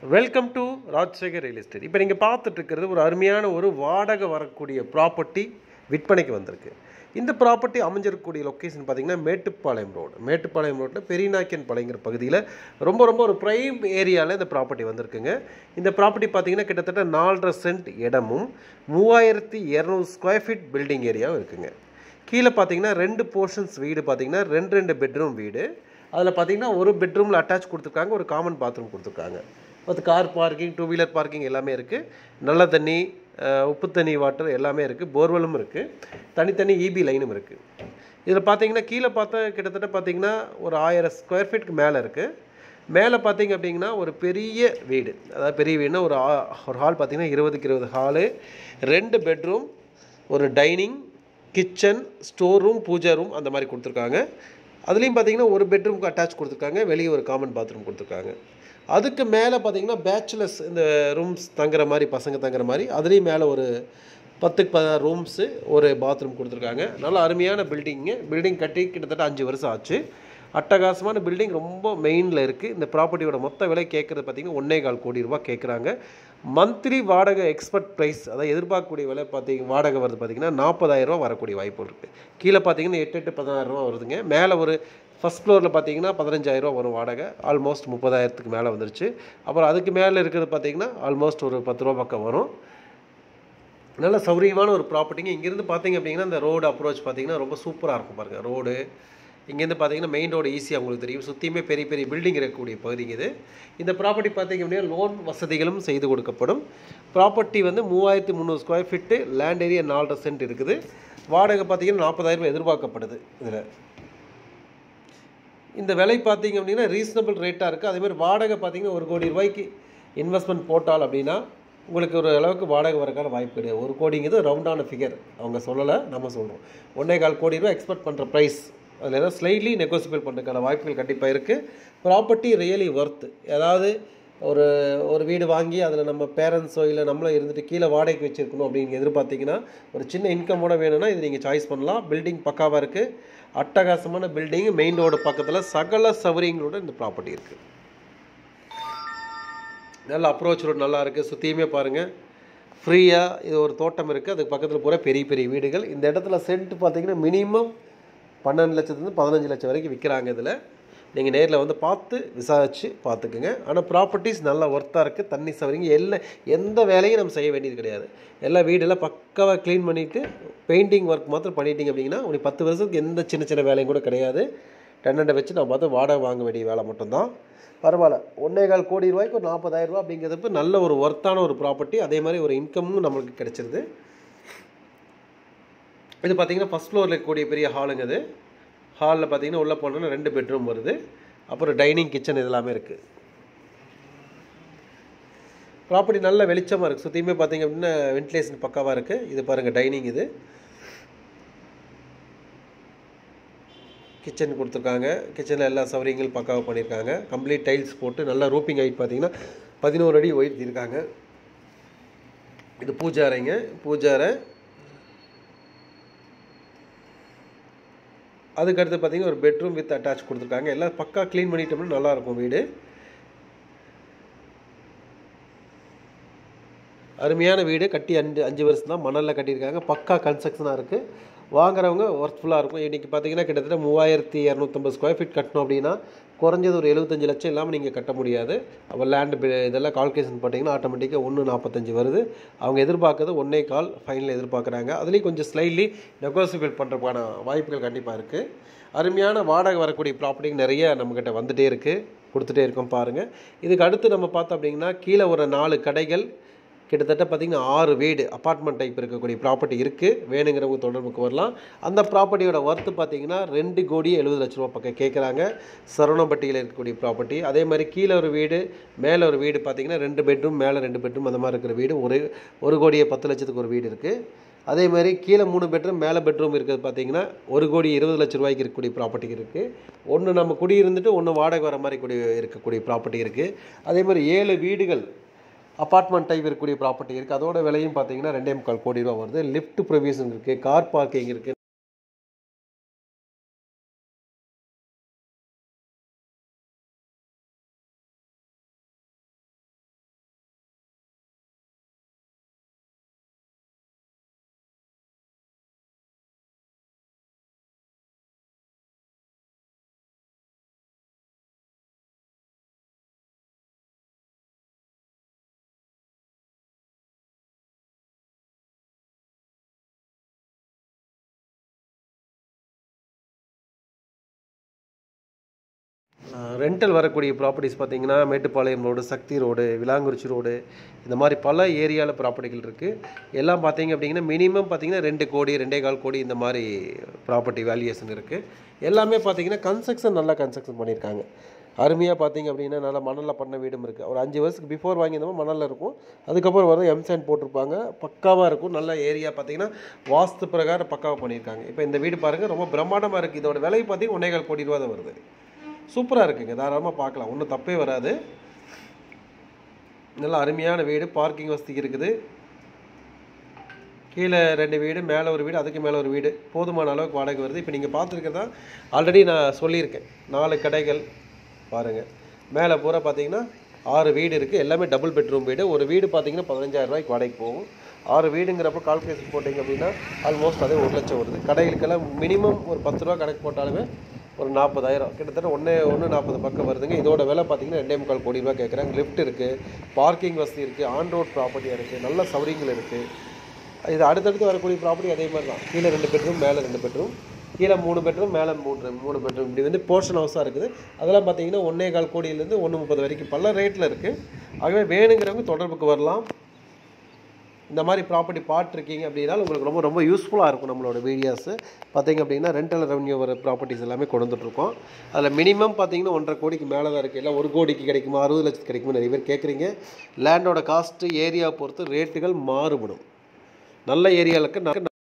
welcome to Rajasekar real estate இப்போ நீங்கள் பார்த்துட்டு இருக்கிறது ஒரு அருமையான ஒரு வாடகை வரக்கூடிய ப்ராப்பர்ட்டி விற்பனைக்கு வந்திருக்கு இந்த ப்ராப்பர்ட்டி அமைஞ்சிருக்கக்கூடிய லொக்கேஷன் பார்த்தீங்கன்னா மேட்டுப்பாளையம் ரோடு மேட்டுப்பாளையம் ரோட்டில் பெரியநாயக்கன் பாளையங்கிற பகுதியில் ரொம்ப ரொம்ப ஒரு ப்ரைம் ஏரியாவில் இந்த ப்ராப்பர்ட்டி வந்திருக்குங்க இந்த ப்ராப்பர்ட்டி பார்த்தீங்கன்னா கிட்டத்தட்ட நாலரை சென்ட் இடமும் மூவாயிரத்தி இரநூறு ஸ்கொயர் ஃபீட் பில்டிங் ஏரியாவும் இருக்குங்க கீழே பார்த்தீங்கன்னா ரெண்டு போர்ஷன்ஸ் வீடு பார்த்தீங்கன்னா ரெண்டு ரெண்டு பெட்ரூம் வீடு அதில் பார்த்தீங்கன்னா ஒரு பெட்ரூமில் அட்டாச் கொடுத்துருக்காங்க ஒரு காமன் பாத்ரூம் கொடுத்துருக்காங்க அது car parking two wheeler parking எல்லாமே இருக்குது நல்ல தண்ணி அஹ், உப்பு தண்ணி வாட்டர் எல்லாமே இருக்குது போர்வெலும் இருக்குது தனித்தனி இபி லைனும் இருக்குது இதில் பார்த்தீங்கன்னா கீழே பார்த்தா கிட்டத்தட்ட பார்த்தீங்கன்னா ஒரு ஆயிரம் ஸ்கொயர் ஃபீட்டுக்கு மேலே இருக்குது மேலே பார்த்தீங்க அப்படிங்கன்னா ஒரு பெரிய வீடு அதாவது பெரிய வீடுனா ஒரு ஆ- ஒரு ஹால் பார்த்தீங்கன்னா இருபதுக்கு இருபது ஹாலு ரெண்டு பெட்ரூம் ஒரு dining kitchen store room puja room அந்த மாதிரி கொடுத்துருக்காங்க அதுலேயும் பார்த்தீங்கன்னா ஒரு பெட்ரூம்க்கு அட்டாச் கொடுத்துருக்காங்க வெளியே ஒரு காமன் பாத்ரூம் கொடுத்துருக்காங்க அதுக்கு மேலே பார்த்தீங்கன்னா பேச்சுலர்ஸ் இந்த ரூம்ஸ் தங்குற மாதிரி பசங்க தங்குற மாதிரி அதுலேயும் மேலே ஒரு பத்துக்கு பதினாறு ரூம்ஸு ஒரு பாத்ரூம் கொடுத்துருக்காங்க நல்ல அருமையான பில்டிங்கு பில்டிங் கட்டி கிட்டத்தட்ட அஞ்சு வருஷம் ஆச்சு அட்டகாசமான பில்டிங் ரொம்ப மெயினில் இருக்குது இந்த ப்ராப்பர்ட்டியோட மொத்த விலை கேட்குறது பார்த்தீங்கன்னா ஒன்றே கால் கோடி ரூபாய் கேட்குறாங்க மந்த்லி வாடகை எக்ஸ்பர்ட் ப்ரைஸ் அதாவது எதிர்பார்க்கக்கூடிய விலை பார்த்தீங்க வாடகை வருது பார்த்தீங்கன்னா நாற்பதாயிரரூவா வரக்கூடிய வாய்ப்பு இருக்குது கீழே பார்த்தீங்கன்னா எட்டு எட்டு பதினாயிரரூவா வருதுங்க மேலே ஒரு ஃபஸ்ட் ஃப்ளோரில் பார்த்தீங்கன்னா பதினஞ்சாயிரரூவா வரும் வாடகை ஆல்மோஸ்ட் முப்பதாயிரத்துக்கு மேலே வந்துருச்சு அப்புறம் அதுக்கு மேலே இருக்கிறது பார்த்தீங்கன்னா ஆல்மோஸ்ட் ஒரு பத்து ரூபா பக்கம் வரும் நல்ல சௌரியமான ஒரு ப்ராப்பர்ட்டிங்க இங்கேருந்து பார்த்தீங்க அப்படிங்கன்னா இந்த ரோடு அப்ரோச் பார்த்தீங்கன்னா ரொம்ப சூப்பராக இருக்கும் பாருங்கள் ரோடு இங்கேருந்து பார்த்தீங்கன்னா மெயின் ரோடு ஈஸியாக உங்களுக்கு தெரியும் சுற்றியுமே பெரிய பெரிய பில்டிங் இருக்கக்கூடிய பகுதிங்க இது இந்த ப்ராப்பர்ட்டி பார்த்தீங்க அப்படின்னா லோன் வசதிகளும் செய்து கொடுக்கப்படும் ப்ராப்பர்ட்டி வந்து மூவாயிரத்தி முந்நூறு ஸ்கொயர் ஃபீட்டு லேண்ட் ஏரியா நாலரை சென்ட் இருக்குது வாடகை பார்த்தீங்கன்னா நாற்பதாயிரம் எதிர்பார்க்கப்படுது இதில் இந்த விலை பார்த்தீங்க அப்படின்னா ரீசனபிள் ரேட்டாக இருக்குது அதே மாதிரி வாடகை பார்த்தீங்கன்னா ஒரு கோடி ரூபாய்க்கு இன்வெஸ்ட்மெண்ட் போட்டால் அப்படின்னா உங்களுக்கு ஒரு அளவுக்கு வாடகை வரக்கான வாய்ப்பு கிடையாது ஒரு கோடிங்கிறது ரவுண்டான ஃபிகர் அவங்க சொல்லலை நம்ம சொல்கிறோம் ஒன்றே கால் கோடி ரூபாய் எக்ஸ்பெக்ட் பண்ணுற ப்ரைஸ் அதில் ஏதாவது ஸ்லைட்லி நெகோசியபிள் பண்ணுறதுக்கான வாய்ப்புகள் கண்டிப்பாக இருக்குது ப்ராப்பர்ட்டி ரியலி ஒர்த்து அதாவது ஒரு ஒரு வீடு வாங்கி அதில் நம்ம பேரண்ட்ஸோ இல்லை நம்மளோ இருந்துட்டு கீழே வாடகைக்கு வச்சுருக்கணும் அப்படின்னு எதிர்பார்த்தீங்கன்னா ஒரு சின்ன இன்கமோட வேணும்னா இது நீங்கள் சாய்ஸ் பண்ணலாம் பில்டிங் பக்காவாக இருக்குது அட்டகாசமான பில்டிங் மெயின் ரோடு பக்கத்தில் சகல சௌகரியங்களோட இந்த ப்ராப்பர்ட்டி இருக்குது நல்ல அப்ரோச் ரோடு நல்லா இருக்குது சுற்றியுமே பாருங்கள் ஃப்ரீயாக இது ஒரு தோட்டம் இருக்குது அதுக்கு பக்கத்தில் பூரா பெரிய பெரிய வீடுகள் இந்த இடத்துல சென்ட் பார்த்தீங்கன்னா மினிமம் பன்னெண்டு லட்சத்துலேருந்து பதினஞ்சு லட்சம் வரைக்கும் விற்கிறாங்க இதில் நீங்கள் நேரில் வந்து பார்த்து விசாரித்து பார்த்துக்குங்க ஆனால் ப்ராப்பர்ட்டிஸ் நல்லா ஒர்த்தாக இருக்குது தண்ணி சவரிங்க எல்லாம் எந்த வேலையும் நம்ம செய்ய வேண்டியது கிடையாது எல்லா வீடெல்லாம் பக்காவாக க்ளீன் பண்ணிவிட்டு பெயிண்டிங் ஒர்க் மாத்திரம் பண்ணிட்டீங்க அப்படிங்கன்னா உங்களுக்கு பத்து வருஷத்துக்கு எந்த சின்ன சின்ன வேலையும் கூட கிடையாது டென்னண்டை வச்சு நம்ம பார்த்து வாடகை வாங்க வேண்டிய வேலை மட்டும்தான் பரவாயில்ல ஒன்றே கால் கோடி ரூபாய்க்கு ஒரு நாற்பதாயிரம் ரூபாய் அப்படிங்கிறதுக்கு நல்ல ஒரு ஒர்த்தான ஒரு ப்ராப்பர்ட்டி அதே மாதிரி ஒரு இன்கமும் நம்மளுக்கு கிடைச்சிருது இது பார்த்தீங்கன்னா ஃபஸ்ட் ஃப்ளோரில் இருக்கக்கூடிய பெரிய ஹாலுங்க இது ஹாலில் பார்த்தீங்கன்னா உள்ளே போனோன்னா ரெண்டு பெட்ரூம் வருது அப்புறம் டைனிங் கிச்சன் இதெல்லாமே இருக்குது ப்ராப்பர்ட்டி நல்ல வெளிச்சமாக இருக்குது சுற்றியுமே பார்த்தீங்க அப்படின்னா வென்டிலேஷன் பக்காவாக இருக்குது இது பாருங்கள் டைனிங் இது கிச்சன் கொடுத்துருக்காங்க கிச்சனில் எல்லா சௌகரியங்களும் பக்காவாக பண்ணியிருக்காங்க கம்ப்ளீட் டைல்ஸ் போட்டு நல்லா ரூப்பிங் ஹைட் பார்த்தீங்கன்னா பதினோரு அடி உயர்த்தியிருக்காங்க இது பூஜை அறைங்க பூஜை அறை அதுக்கடுத்து பார்த்தீங்கன்னா ஒரு பெட்ரூம் வித் அட்டாச் கொடுத்துருக்காங்க எல்லாம் பக்கா க்ளீன் பண்ணிட்டோம்னா நல்லாயிருக்கும் வீடு அருமையான வீடு கட்டி அஞ்சு அஞ்சு வருஷம் தான் மணலில் கட்டியிருக்காங்க பக்கா கன்ஸ்ட்ரக்ஷனாக இருக்குது வாங்குறவங்க ஒர்த்ஃபுல்லாக இருக்கும் இன்றைக்கி பார்த்தீங்கன்னா கிட்டத்தட்ட மூவாயிரத்தி இரநூத்தம்பது ஸ்கொயர் ஃபீட் கட்டணும் அப்படின்னா குறைஞ்சது ஒரு எழுபத்தஞ்சு லட்சம் இல்லாமல் நீங்கள் கட்ட முடியாது அப்போ லேண்டு இதெல்லாம் கால்குலேஷன் பார்த்தீங்கன்னா ஆட்டோமேட்டிக்காக ஒன்று நாற்பத்தஞ்சு வருது அவங்க எதிர்பார்க்கறது ஒன்றே கால் ஃபைனல் எதிர்பார்க்குறாங்க அதுலேயும் கொஞ்சம் ஸ்லைட்லி நெகோசியபிள் பண்ணுறதுக்கான வாய்ப்புகள் கண்டிப்பாக இருக்குது அருமையான வாடகை வரக்கூடிய ப்ராப்பர்ட்டி நிறைய நம்மக்கிட்ட வந்துகிட்டே இருக்குது கொடுத்துட்டே இருக்கோம் பாருங்கள் இதுக்கு அடுத்து நம்ம பார்த்தோம் அப்படிங்கன்னா கீழே ஒரு நாலு கடைகள் கிட்டத்தட்ட பார்த்திங்கன்னா ஆறு வீடு அப்பார்ட்மெண்ட் டைப் இருக்கக்கூடிய ப்ராப்பர்ட்டி இருக்குது வேணுங்கிறவங்க தொடர்புக்கு வரலாம் அந்த ப்ராப்பர்ட்டியோட ஒர்த்து பார்த்தீங்கன்னா ரெண்டு கோடி எழுபது லட்ச ரூபா பக்கம் கேட்குறாங்க சரவணம்பட்டியில் இருக்கக்கூடிய ப்ராப்பர்ட்டி அதே மாதிரி கீழே ஒரு வீடு மேலே ஒரு வீடு பார்த்தீங்கன்னா ரெண்டு பெட்ரூம் மேலே ரெண்டு பெட்ரூம் அந்த மாதிரி இருக்கிற வீடு ஒரு ஒரு கோடியே பத்து லட்சத்துக்கு ஒரு வீடு இருக்குது அதே மாதிரி கீழே மூணு பெட்ரூம் மேலே பெட்ரூம் இருக்கிறது பார்த்தீங்கன்னா ஒரு கோடி இருபது லட்ச ரூபாய்க்கு இருக்கக்கூடிய ப்ராப்பர்ட்டி இருக்குது ஒன்று நம்ம குடியிருந்துட்டு ஒன்று வாடகை வர மாதிரி கூடிய இருக்கக்கூடிய ப்ராப்பர்ட்டி இருக்குது அதே மாதிரி ஏழு வீடுகள் அப்பார்ட்மெண்ட் டைப் இருக்கக்கூடிய ப்ராப்பர்ட்டி இருக்குது அதோட விலையும் பார்த்தீங்கன்னா ரெண்டே முக்கால் கோடி ரூபா வருது லிஃப்ட் ப்ரொவிஷன் இருக்குது கார் பார்க்கிங் இருக்குது ரெண்டல் வரக்கூடிய ப்ராப்பர்ட்டிஸ் பார்த்தீங்கன்னா Mettupalayam road Sakthi road Vilankurichi road இந்த மாதிரி பல ஏரியாவில் ப்ராப்பர்ட்டிகள் இருக்குது எல்லாம் பார்த்தீங்க அப்படிங்கன்னா மினிமம் பார்த்தீங்கன்னா ரெண்டு கோடி ரெண்டே கால் கோடி இந்த மாதிரி ப்ராப்பர்ட்டி வேல்யூவேஷன் இருக்குது எல்லாமே பார்த்தீங்கன்னா கன்ஸ்ட்ரக்ஷன் நல்லா கன்ஸ்ட்ரக்ஷன் பண்ணியிருக்காங்க அருமையாக பார்த்தீங்க அப்படின்னா நல்லா மணலில் பண்ண வீடும் இருக்குது ஒரு அஞ்சு வருஷத்துக்கு பிஃபோர் வாங்கியிருந்தோம் மணலில் இருக்கும் அதுக்கப்புறம் வந்து எம்சாண்ட் போட்டிருப்பாங்க பக்காவாக இருக்கும் நல்ல ஏரியா பார்த்தீங்கன்னா வாஸ்து பிரகாரம் பக்காவாக பண்ணியிருக்காங்க இப்போ இந்த வீடு பாருங்கள் ரொம்ப பிரம்மாண்டமாக இருக்குது இதோட விலை பார்த்தீங்கன்னா ஒன்றேகால் கோடி ரூபா தான் வருது சூப்பராக இருக்குங்க தாராளமாக பார்க்கலாம் ஒன்றும் தப்பே வராது நல்ல அருமையான வீடு பார்க்கிங் வசதி இருக்குது கீழே ரெண்டு வீடு மேலே ஒரு வீடு அதுக்கு மேலே ஒரு வீடு போதுமான அளவுக்கு வாடகை வருது இப்போ நீங்கள் பார்த்துருக்கதா ஆல்ரெடி நான் சொல்லியிருக்கேன் நாலு கடைகள் பாருங்கள் மேலே பூரா பார்த்தீங்கன்னா ஆறு வீடு இருக்குது எல்லாமே டபுள் பெட்ரூம் வீடு ஒரு வீடு பார்த்தீங்கன்னா பதினஞ்சாயிரம் ரூபாய்க்கு வாடகைக்கு போகும் ஆறு வீடுங்கிறப்ப கால்குலேஷன் போட்டிங்க அப்படின்னா ஆல்மோஸ்ட் அதே ஒரு லட்சம் வருது கடைகளுக்கெல்லாம் மினிமம் ஒரு பத்து ரூபா கணக்கு போட்டாலுமே ஒரு நாற்பதாயிரம் கிட்டத்தட்ட ஒன்று ஒன்று நாற்பது பக்கம் வருதுங்க இதோட விலை பார்த்தீங்கன்னா ரெண்டே முக்கால் கோடி ரூபா கேட்குறாங்க லிஃப்ட் இருக்குது பார்க்கிங் வசதி இருக்குது ஆன் ரோட் ப்ராப்பர்ட்டியாக இருக்குது நல்ல சௌகரியங்கள் இருக்குது இது அடுத்தடுத்து வரக்கூடிய ப்ராப்பர்ட்டி அதே மாதிரி தான் கீழே ரெண்டு பெட்ரூம் மேலே ரெண்டு பெட்ரூம் கீழே மூணு பெட்ரூம் மேலே மூணு மூணு பெட்ரூம் இப்படி வந்து போர்ஷன் ஹவுஸாக இருக்குது அதெல்லாம் பார்த்தீங்கன்னா ஒன்றே கால் கோடியிலேருந்து ஒன்று முப்பது வரைக்கும் பல ரேட்டில் இருக்குது ஆகவே வேணுங்கிறவங்க தொடர்புக்கு வரலாம் இந்த மாதிரி ப்ராப்பர்ட்டி பார்த்துருக்கீங்க அப்படின்னா உங்களுக்கு ரொம்ப ரொம்ப யூஸ்ஃபுல்லாக இருக்கும் நம்மளோட வீடியோஸு பார்த்தீங்க அப்படின்னா ரெண்டல் ரெவன்யூ வர ப்ராப்பர்ட்டிஸ் எல்லாமே கொண்டு வந்துட்டுருக்கோம் அதில் மினிமம் பார்த்தீங்கன்னா ஒன்றரை கோடிக்கு மேலே தான் இருக்குது இல்லை ஒரு கோடிக்கு கிடைக்குமா அறுபது லட்சத்துக்கு கிடைக்குமா நிறைய பேர் கேட்குறீங்க லேண்டோட காஸ்ட்டு ஏரியா பொறுத்து ரேட்டுகள் மாறுபடும் நல்ல ஏரியாவுக்கு